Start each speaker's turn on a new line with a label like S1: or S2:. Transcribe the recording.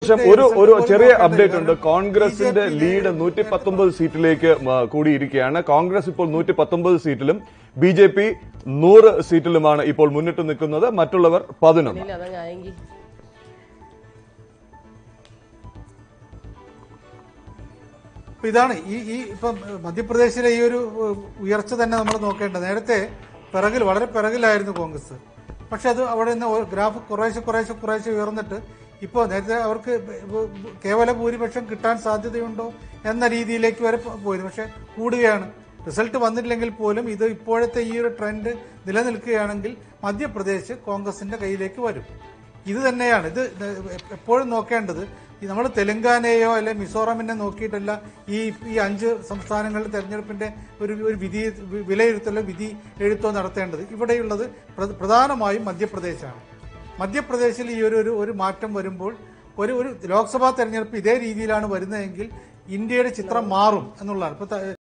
S1: പക്ഷെ
S2: ഇതിന്റെ
S1: ഒരു
S2: result
S1: ഒരു
S2: പോലും
S1: ചെറിയ
S2: നോക്കേണ്ടത്
S1: അപ്ഡേറ്റ് ഉണ്ട്
S2: കാരണം
S1: കോൺഗ്രസിന്റെ
S2: BJP
S1: ലീഡ് നൂറ്റി പത്തൊമ്പത് സീറ്റിലേക്ക് മ, കൂടിയിരിക്കുകയാണ് കോൺഗ്രസ് ഇപ്പോൾ നൂറ്റി പത്തൊമ്പത് സീറ്റിലും ബി ജെ പി നൂറ് സീറ്റിലുമാണ് ഇപ്പോൾ മുന്നിട്ട് നിൽക്കുന്നത് മറ്റുള്ളവർ പതിനൊന്ന്
S3: नहीं लगा आएंगी
S2: അപ്പൊ ഇതാണ് ഈ ഈ ഇപ്പം മധ്യപ്രദേശിലെ ഈ ഒരു ഏഹ്, ഉയർച്ച തന്നെ നമ്മൾ നോക്കേണ്ടത് നേരത്തെ പിറകിൽ വളരെ പിറകിലായിരുന്നു കോൺഗ്രസ് പക്ഷെ അത് അവിടെ നിന്ന് ഒരു ഗ്രാഫ് കുറേശ്ശെ കുറേശ്ശെ കുറേശ്ശെ ഉയർന്നിട്ട് ഇപ്പോൾ നേരത്തെ അവർക്ക് ബ- ബ- കേവല ഭൂരിപക്ഷം കിട്ടാൻ സാധ്യതയുണ്ടോ എന്ന രീതിയിലേക്ക് വരെ പോ- പോയത് പക്ഷെ കൂടുകയാണ് റിസൾട്ട് വന്നിട്ടില്ലെങ്കിൽ പോലും ഇത് ഇപ്പോഴത്തെ ഈ ഒരു ട്രെൻഡ് നിലനിൽക്കുകയാണെങ്കിൽ മധ്യപ്രദേശ് കോൺഗ്രസിന്റെ കയ്യിലേക്ക് വരും ഇത് തന്നെയാണ് ഇത് എപ്പോഴും നോക്കേണ്ടത് ഈ നമ്മൾ തെലങ്കാനയോ അല്ലെ മിസോറാമിനെ നോക്കിയിട്ടല്ല ഈ ഈ അഞ്ച് സംസ്ഥാനങ്ങളുടെ തെരഞ്ഞെടുപ്പിന്റെ ഒരു ഒരു വിധി വി- വിലയിരുത്തലോ വിധി എഴുത്തോ നടത്തേണ്ടത് ഇവിടെയുള്ളത് പ്ര- പ്രധാനമായും മധ്യപ്രദേശാണ് മധ്യപ്രദേശിൽ ഈ ഒരു ഒരു ഒരു മാറ്റം വരുമ്പോൾ ഒരു ഒരു ലോക്സഭാ തെരഞ്ഞെടുപ്പ് ഇതേ രീതിയിലാണ് വരുന്നതെങ്കിൽ ഇന്ത്യയുടെ ചിത്രം മാറും എന്നുള്ളതാണ് ഇപ്പൊ ത-